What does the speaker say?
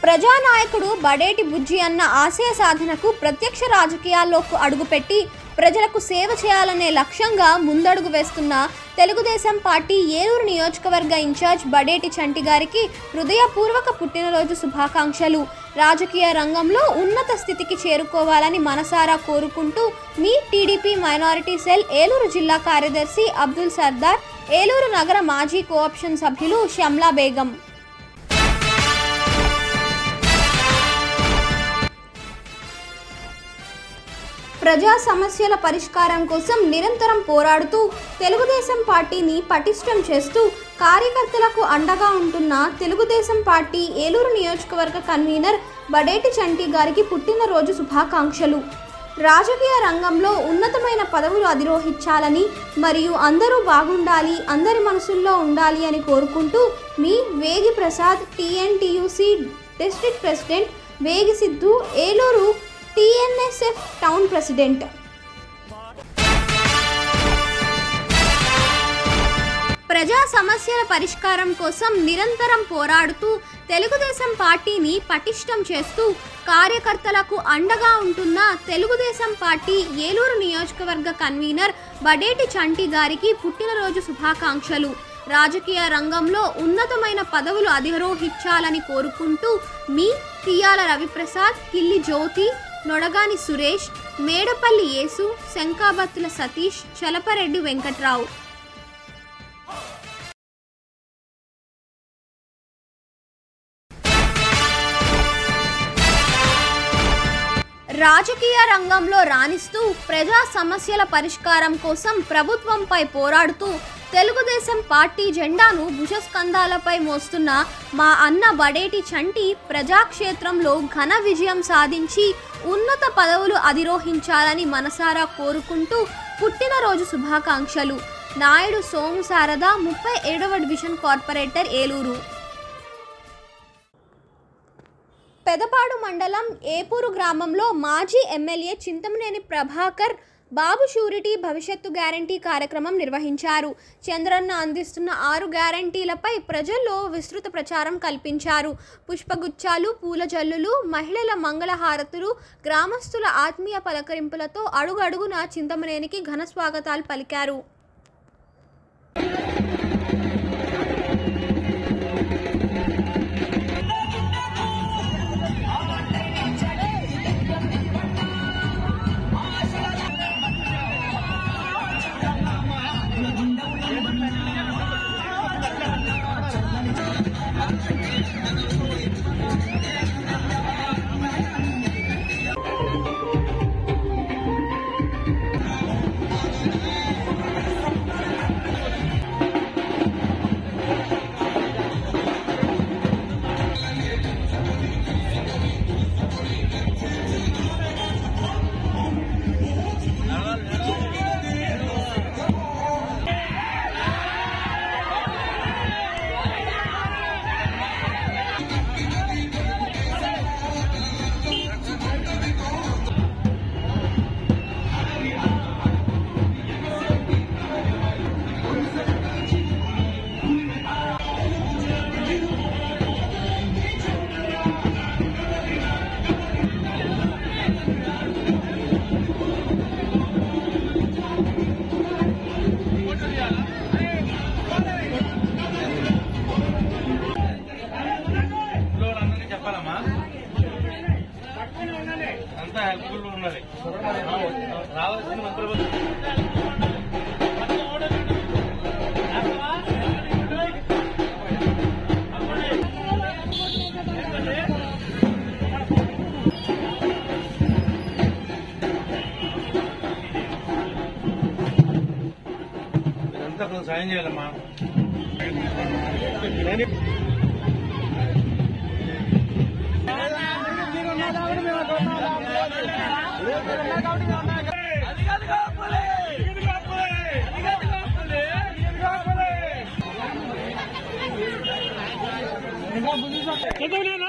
ప్రజానాయకుడు బడేటి బుజ్జి అన్న ఆశయ సాధనకు ప్రత్యక్ష రాజకీయాల్లోకి అడుగుపెట్టి ప్రజలకు సేవ చేయాలనే లక్ష్యంగా ముందడుగు వేస్తున్న తెలుగుదేశం పార్టీ ఏలూరు నియోజకవర్గ ఇన్ఛార్జ్ బడేటి చంటి గారికి హృదయపూర్వక పుట్టినరోజు శుభాకాంక్షలు రాజకీయ రంగంలో ఉన్నత స్థితికి చేరుకోవాలని మనసారా కోరుకుంటూ మీ టీడీపీ మైనారిటీ సెల్ ఏలూరు జిల్లా కార్యదర్శి అబ్దుల్ సర్దార్ ఏలూరు నగర మాజీ కోఆప్షన్ సభ్యులు షమ్లా బేగం ప్రజా సమస్యల పరిష్కారం కోసం నిరంతరం పోరాడుతూ తెలుగుదేశం పార్టీని పటిష్టం చేస్తూ కార్యకర్తలకు అండగా ఉంటున్న తెలుగుదేశం పార్టీ ఏలూరు నియోజకవర్గ కన్వీనర్ బడేటి చంటి గారికి పుట్టినరోజు శుభాకాంక్షలు రాజకీయ రంగంలో ఉన్నతమైన పదవులు అధిరోహించాలని మరియు అందరూ బాగుండాలి అందరి మనసుల్లో ఉండాలి అని కోరుకుంటూ మీ వేగి Prasad TNTUC district president Vegi Siddhu Eluru TNSF town president ప్రజా సమస్యల పరిష్కారం కోసం నిరంతరం పోరాడుతూ తెలుగుదేశం పార్టీని పటిష్టం చేస్తూ కార్యకర్తలకు అండగా ఉంటున్న తెలుగుదేశం పార్టీ ఏలూరు నియోజకవర్గ కన్వీనర్ బడేటి చంటి గారికి పుట్టినరోజు శుభాకాంక్షలు రాజకీయ రంగంలో ఉన్నతమైన పదవులు అధిరోహించాలని కోరుకుంటూ మీ తియాల రవిప్రసాద్ కిల్లి జ్యోతి నొడగాని సురేష్ మేడపల్లి యేసు శంకాబత్తుల సతీష్ చలపరెడ్డి వెంకట్రావు రాజకీయ రంగంలో రాణిస్తూ ప్రజా సమస్యల పరిష్కారం కోసం ప్రభుత్వంపై పోరాడుతూ తెలుగుదేశం పార్టీ జెండాను భుజస్కంధాలపై మోస్తున్న మా అన్న బడేటి చంటి ప్రజాక్షేత్రంలో ఘన విజయం సాధించి ఉన్నత పదవులు అధిరోహించాలని మనసారా కోరుకుంటూ పుట్టినరోజు శుభాకాంక్షలు నాయుడు సోము శారద ముప్పై ఏడవ డివిజన్ కార్పొరేటర్ ఏలూరు పెదపాడు మండలం ఏపూరు గ్రామంలో మాజీ ఎమ్మెల్యే చింతమనేని ప్రభాకర్ బాబు షూరిటీ భవిష్యత్తు గ్యారంటీ కార్యక్రమం నిర్వహించారు చంద్రన్న అందిస్తున్న ఆరు గ్యారంటీలపై ప్రజల్లో విస్తృత ప్రచారం కల్పించారు పుష్పగుచ్చాలు పూల జల్లులు మహిళల మంగళహారతులు గ్రామస్తుల ఆత్మీయ పలకరింపులతో అడుగడుగున చింతమనేనికి ఘన స్వాగతాలు పలికారు ఇంట్లో వాళ్ళందరికీ చెప్పాలమ్మా అంతా హెల్ప్ఫుల్ ఉన్నది రావాల్సిన మంత్రులు మీరంతా కొంచెం సాయం చేయాలమ్మా చంద్రబాబు